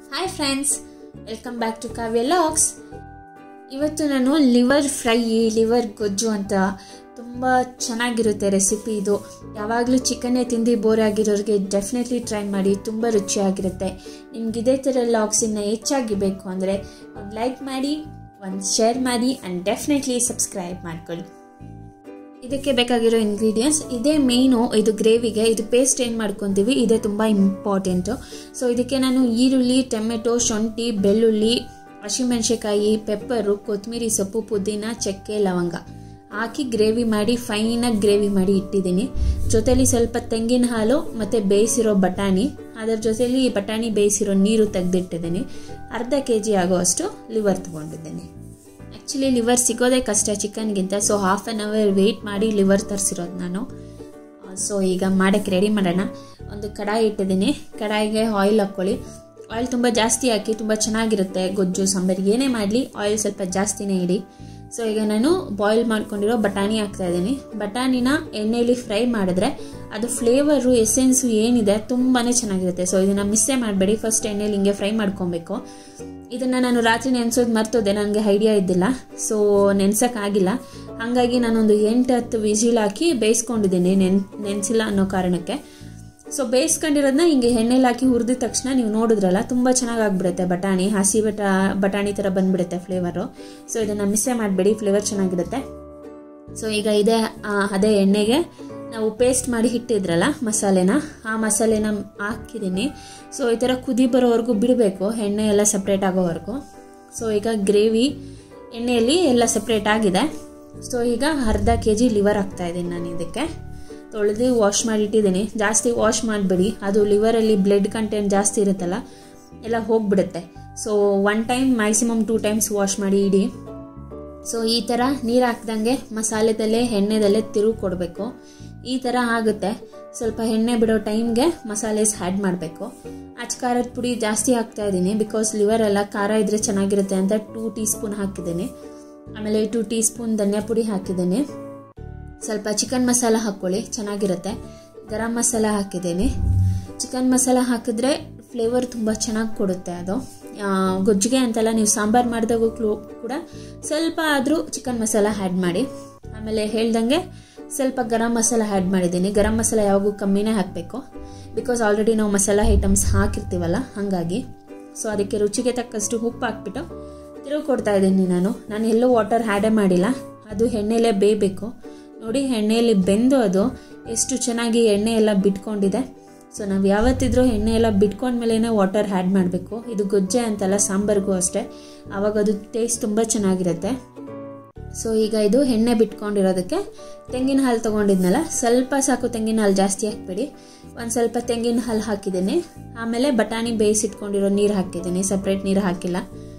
hi friends welcome back to Kavya logs ಇವತ್ತು ನಾನು liver fry liver ಗೊಜ್ಜು ಅಂತ ತುಂಬ ಚೆನ್ನಾಗಿರುತ್ತೆ ರೆಸಿಪಿ ಇದು ಯಾವಾಗಲೂ ಚಿಕನ್ನೇ ತಿಂದು ಬೋರ್ ಆಗಿರೋರಿಗೆ ಡೆಫಿನೆಟ್ಲಿ ಟ್ರೈ ಮಾಡಿ ತುಂಬ ರುಚಿಯಾಗಿರುತ್ತೆ ನಿಮ್ಗೆ ಇದೇ ಥರ ಲಾಗ್ಸ್ ಇನ್ನು ಹೆಚ್ಚಾಗಿ ಬೇಕು ಅಂದರೆ ಒಂದು ಲೈಕ್ ಮಾಡಿ ಒಂದು ಶೇರ್ ಮಾಡಿ ಆ್ಯಂಡ್ ಡೆಫಿನೆಟ್ಲಿ ಸಬ್ಸ್ಕ್ರೈಬ್ ಮಾಡ್ಕೊಳ್ಳಿ ಇದಕ್ಕೆ ಬೇಕಾಗಿರೋ ಇಂಗ್ರೀಡಿಯೆಂಟ್ಸ್ ಇದೇ ಮೇಯ್ನು ಇದು ಗ್ರೇವಿಗೆ ಇದು ಪೇಸ್ಟ್ ಏನು ಮಾಡ್ಕೊತೀವಿ ಇದೇ ತುಂಬ ಇಂಪಾರ್ಟೆಂಟು ಸೊ ಇದಕ್ಕೆ ನಾನು ಈರುಳ್ಳಿ ಟೊಮೆಟೊ ಶುಂಠಿ ಬೆಳ್ಳುಳ್ಳಿ ಹಸಿಮೆಣಸಿಕಾಯಿ ಪೆಪ್ಪರು ಕೊತ್ತಂಬರಿ ಸೊಪ್ಪು ಪುದೀನ ಚಕ್ಕೆ ಲವಂಗ ಹಾಕಿ ಗ್ರೇವಿ ಮಾಡಿ ಫೈನಾಗಿ ಗ್ರೇವಿ ಮಾಡಿ ಇಟ್ಟಿದ್ದೀನಿ ಜೊತೆಲಿ ಸ್ವಲ್ಪ ತೆಂಗಿನ ಹಾಲು ಮತ್ತು ಬೇಯಿಸಿರೋ ಬಟಾಣಿ ಅದರ ಜೊತೆಲಿ ಬಟಾಣಿ ಬೇಯಿಸಿರೋ ನೀರು ತೆಗೆದಿಟ್ಟಿದ್ದೀನಿ ಅರ್ಧ ಕೆ ಜಿ ಆಗೋವಷ್ಟು ಲಿವರ್ ತೊಗೊಂಡಿದ್ದೀನಿ ಆ್ಯಕ್ಚುಲಿ ಲಿವರ್ ಸಿಗೋದೇ ಕಷ್ಟ ಚಿಕನ್ಗಿಂತ so half an hour wait ಮಾಡಿ ಲಿವರ್ ತರಿಸಿರೋದು ನಾನು ಸೊ ಈಗ ಮಾಡೋಕ್ಕೆ ರೆಡಿ ಮಾಡೋಣ ಒಂದು ಕಡಾಯಿ ಇಟ್ಟಿದ್ದೀನಿ ಕಡಾಯಿಗೆ ಆಯಿಲ್ ಹಾಕ್ಕೊಳ್ಳಿ ಆಯಿಲ್ ತುಂಬ ಜಾಸ್ತಿ ಹಾಕಿ ತುಂಬ ಚೆನ್ನಾಗಿರುತ್ತೆ ಗೊಜ್ಜು ಸಾಂಬಾರಿಗೆ ಏನೇ ಮಾಡಲಿ ಆಯಿಲ್ ಸ್ವಲ್ಪ ಜಾಸ್ತಿನೇ ಇಡಿ ಸೊ ಈಗ ನಾನು ಬಾಯ್ಲ್ ಮಾಡ್ಕೊಂಡಿರೋ ಬಟಾಣಿ ಹಾಕ್ತಾ ಇದ್ದೀನಿ ಬಟಾಣಿನ ಎಣ್ಣೆಯಲ್ಲಿ ಫ್ರೈ ಮಾಡಿದ್ರೆ ಅದು ಫ್ಲೇವರು ಎಸೆನ್ಸು ಏನಿದೆ ತುಂಬಾ ಚೆನ್ನಾಗಿರುತ್ತೆ ಸೊ ಇದನ್ನು ಮಿಸ್ಸೇ ಮಾಡಬೇಡಿ ಫಸ್ಟ್ ಎಣ್ಣೆಲಿ ಹಿಂಗೆ ಫ್ರೈ ಮಾಡ್ಕೊಬೇಕು ಇದನ್ನು ನಾನು ರಾತ್ರಿ ನೆನೆಸೋದು ಮರ್ತೋದೆ ನನಗೆ ಐಡಿಯಾ ಇದ್ದಿಲ್ಲ ಸೊ ನೆನ್ಸೋಕ್ಕಾಗಿಲ್ಲ ಹಾಗಾಗಿ ನಾನೊಂದು ಎಂಟು ಹತ್ತು ವಿಜಿಲ್ ಹಾಕಿ ಬೇಯಿಸ್ಕೊಂಡಿದ್ದೀನಿ ನೆನ್ ನೆನೆಸಿಲ್ಲ ಅನ್ನೋ ಕಾರಣಕ್ಕೆ ಸೊ ಬೇಯಿಸ್ಕೊಂಡಿರೋದನ್ನ ಹಿಂಗೆ ಎಣ್ಣೆಲಿ ಹಾಕಿ ಹುರಿದ ತಕ್ಷಣ ನೀವು ನೋಡಿದ್ರಲ್ಲ ತುಂಬ ಚೆನ್ನಾಗಿ ಆಗ್ಬಿಡುತ್ತೆ ಬಟಾಣಿ ಹಸಿ ಬಟ ಬಟಾಣಿ ಥರ ಬಂದ್ಬಿಡುತ್ತೆ ಫ್ಲೇವರು ಸೊ ಇದನ್ನು ಮಿಸ್ಸೇ ಮಾಡಬೇಡಿ ಫ್ಲೇವರ್ ಚೆನ್ನಾಗಿರುತ್ತೆ ಸೊ ಈಗ ಇದೇ ಅದೇ ಎಣ್ಣೆಗೆ ನಾವು ಪೇಸ್ಟ್ ಮಾಡಿ ಇಟ್ಟಿದ್ರಲ್ಲ ಮಸಾಲೆನ ಆ ಮಸಾಲೆನ ಹಾಕಿದ್ದೀನಿ ಸೊ ಈ ಥರ ಕುದಿ ಬರೋವರೆಗೂ ಬಿಡಬೇಕು ಎಣ್ಣೆ ಎಲ್ಲ ಸಪ್ರೇಟ್ ಆಗೋವರೆಗೂ ಸೊ ಈಗ ಗ್ರೇವಿ ಎಣ್ಣೆಯಲ್ಲಿ ಎಲ್ಲ ಸಪ್ರೇಟ್ ಆಗಿದೆ ಸೊ ಈಗ ಅರ್ಧ ಕೆ ಜಿ ಲಿವರ್ ಹಾಕ್ತಾ ಇದ್ದೀನಿ ನಾನು ಇದಕ್ಕೆ ತೊಳೆದು ವಾಶ್ ಮಾಡಿ ಇಟ್ಟಿದ್ದೀನಿ ಜಾಸ್ತಿ ವಾಶ್ ಮಾಡಬೇಡಿ ಅದು ಲಿವರಲ್ಲಿ ಬ್ಲಡ್ ಕಂಟೆಂಟ್ ಜಾಸ್ತಿ ಇರುತ್ತಲ್ಲ ಎಲ್ಲ ಹೋಗ್ಬಿಡುತ್ತೆ so one time maximum two times wash ಮಾಡಿ ಇಡಿ ಸೊ ಈ ಥರ ನೀರು ಹಾಕ್ದಂಗೆ ಮಸಾಲೆದಲ್ಲೇ ಎಣ್ಣೆದಲ್ಲೇ ತಿರುವು ಕೊಡಬೇಕು ಈ ಥರ ಆಗುತ್ತೆ ಸ್ವಲ್ಪ ಎಣ್ಣೆ ಬಿಡೋ ಟೈಮ್ಗೆ ಮಸಾಲೆಸ್ ಆ್ಯಡ್ ಮಾಡಬೇಕು ಅಚ್ಚ ಖಾರದ ಪುಡಿ ಜಾಸ್ತಿ ಹಾಕ್ತಾ ಇದ್ದೀನಿ ಬಿಕಾಸ್ ಲಿವರ್ ಎಲ್ಲ ಖಾರ ಇದ್ರೆ ಚೆನ್ನಾಗಿರುತ್ತೆ ಅಂತ ಟೂ ಟೀ ಸ್ಪೂನ್ ಹಾಕಿದ್ದೀನಿ ಆಮೇಲೆ ಟೂ ಟೀ ಸ್ಪೂನ್ ಧನಿಯಾ ಪುಡಿ ಹಾಕಿದ್ದೀನಿ ಸ್ವಲ್ಪ ಚಿಕನ್ ಮಸಾಲ ಹಾಕ್ಕೊಳ್ಳಿ ಚೆನ್ನಾಗಿರುತ್ತೆ ಗರಂ ಮಸಾಲ ಹಾಕಿದ್ದೀನಿ ಚಿಕನ್ ಮಸಾಲ ಹಾಕಿದ್ರೆ ಫ್ಲೇವರ್ ತುಂಬ ಚೆನ್ನಾಗಿ ಕೊಡುತ್ತೆ ಅದು ಗೊಜ್ಜಿಗೆ ಅಂತಲ್ಲ ನೀವು ಸಾಂಬಾರು ಮಾಡಿದಾಗೂ ಕೂಡ ಸ್ವಲ್ಪ ಆದರೂ ಚಿಕನ್ ಮಸಾಲ ಆ್ಯಡ್ ಮಾಡಿ ಆಮೇಲೆ ಹೇಳ್ದಂಗೆ ಸ್ವಲ್ಪ ಗರಂ ಮಸಾಲ ಆ್ಯಡ್ ಮಾಡಿದ್ದೀನಿ ಗರಂ ಮಸಾಲ ಯಾವಾಗೂ ಕಮ್ಮಿನೇ ಹಾಕಬೇಕು ಬಿಕಾಸ್ ಆಲ್ರೆಡಿ ನಾವು ಮಸಾಲ ಐಟಮ್ಸ್ ಹಾಕಿರ್ತೀವಲ್ಲ ಹಾಗಾಗಿ ಸೊ ಅದಕ್ಕೆ ರುಚಿಗೆ ತಕ್ಕಷ್ಟು ಉಪ್ಪು ಹಾಕ್ಬಿಟ್ಟು ತಿರುಗಿ ಕೊಡ್ತಾ ಇದ್ದೀನಿ ನಾನು ನಾನು ಎಲ್ಲೂ ವಾಟರ್ ಆ್ಯಡೇ ಮಾಡಿಲ್ಲ ಅದು ಎಣ್ಣೆಲೇ ಬೇಯಬೇಕು ನೋಡಿ ಎಣ್ಣೆಯಲ್ಲಿ ಬೆಂದು ಅದು ಎಷ್ಟು ಚೆನ್ನಾಗಿ ಎಣ್ಣೆ ಎಲ್ಲ ಬಿಟ್ಕೊಂಡಿದೆ ಸೊ ನಾವು ಯಾವತ್ತಿದ್ರೂ ಎಣ್ಣೆ ಎಲ್ಲ ಬಿಟ್ಕೊಂಡ್ಮೇಲೆ ವಾಟರ್ ಆ್ಯಡ್ ಮಾಡಬೇಕು ಇದು ಗೊಜ್ಜೆ ಅಂತಲ್ಲ ಸಾಂಬಾರ್ಗೂ ಅಷ್ಟೇ ಆವಾಗ ಅದು ಟೇಸ್ಟ್ ತುಂಬ ಚೆನ್ನಾಗಿರುತ್ತೆ ಸೊ ಈಗ ಇದು ಎಣ್ಣೆ ಬಿಟ್ಕೊಂಡಿರೋದಕ್ಕೆ ತೆಂಗಿನ ಹಾಲು ತೊಗೊಂಡಿದ್ನಲ್ಲ ಸ್ವಲ್ಪ ಸಾಕು ತೆಂಗಿನ ಹಾಲು ಜಾಸ್ತಿ ಹಾಕ್ಬೇಡಿ ಒಂದು ಸ್ವಲ್ಪ ತೆಂಗಿನ ಹಾಲು ಹಾಕಿದ್ದೀನಿ ಆಮೇಲೆ ಬಟಾಣಿ ಬೇಯಿಸಿಟ್ಕೊಂಡಿರೋ ನೀರು ಹಾಕಿದ್ದೀನಿ ಸಪ್ರೇಟ್ ನೀರು ಹಾಕಿಲ್ಲ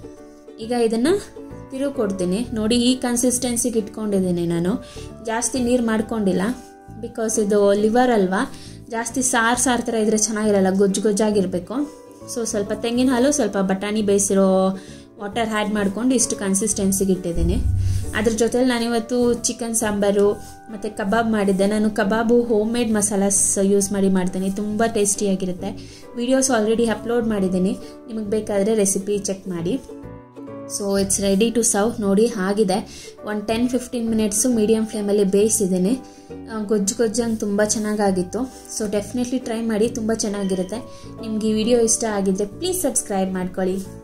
ಈಗ ಇದನ್ನು ತಿರುಗಿ ಕೊಡ್ತೀನಿ ನೋಡಿ ಈ ಕನ್ಸಿಸ್ಟೆನ್ಸಿಗೆ ಇಟ್ಕೊಂಡಿದ್ದೀನಿ ನಾನು ಜಾಸ್ತಿ ನೀರು ಮಾಡ್ಕೊಂಡಿಲ್ಲ ಬಿಕಾಸ್ ಇದು ಲಿವರ್ ಅಲ್ವಾ ಜಾಸ್ತಿ ಸಾರು ಸಾರು ಥರ ಇದ್ರೆ ಚೆನ್ನಾಗಿರಲ್ಲ ಗೊಜ್ಜು ಗೊಜ್ಜಾಗಿರಬೇಕು ಸೊ ಸ್ವಲ್ಪ ತೆಂಗಿನ ಹಾಲು ಸ್ವಲ್ಪ ಬಟಾಣಿ ಬೇಯಿಸಿರೋ ವಾಟರ್ ಆ್ಯಡ್ ಮಾಡ್ಕೊಂಡು ಇಷ್ಟು ಕನ್ಸಿಸ್ಟೆನ್ಸಿಗೆ ಇಟ್ಟಿದ್ದೀನಿ ಅದ್ರ ಜೊತೆಲಿ ನಾನಿವತ್ತು ಚಿಕನ್ ಸಾಂಬಾರು ಮತ್ತು ಕಬಾಬ್ ಮಾಡಿದ್ದೆ ನಾನು ಕಬಾಬು ಹೋಮ್ ಮೇಡ್ ಮಸಾಲಾಸ್ ಯೂಸ್ ಮಾಡಿ ಮಾಡ್ತೀನಿ ತುಂಬ ಟೇಸ್ಟಿಯಾಗಿರುತ್ತೆ ವೀಡಿಯೋಸ್ ಆಲ್ರೆಡಿ ಅಪ್ಲೋಡ್ ಮಾಡಿದ್ದೀನಿ ನಿಮಗೆ ಬೇಕಾದರೆ ರೆಸಿಪಿ ಚೆಕ್ ಮಾಡಿ so it's ready to serve ನೋಡಿ ಆಗಿದೆ ಒಂದು ಟೆನ್ ಫಿಫ್ಟೀನ್ ಮಿನಿಟ್ಸು ಮೀಡಿಯಮ್ ಫ್ಲೇಮಲ್ಲಿ ಬೇಯಿಸಿದ್ದೀನಿ ಗೊಜ್ಜು ಗೊಜ್ಜಂಗೆ ತುಂಬ ಚೆನ್ನಾಗಾಗಿತ್ತು ಸೊ ಡೆಫಿನೆಟ್ಲಿ ಟ್ರೈ ಮಾಡಿ ತುಂಬ ಚೆನ್ನಾಗಿರುತ್ತೆ ನಿಮ್ಗೆ ಈ ವಿಡಿಯೋ ಇಷ್ಟ ಆಗಿದ್ದರೆ ಪ್ಲೀಸ್ ಸಬ್ಸ್ಕ್ರೈಬ್ ಮಾಡ್ಕೊಳ್ಳಿ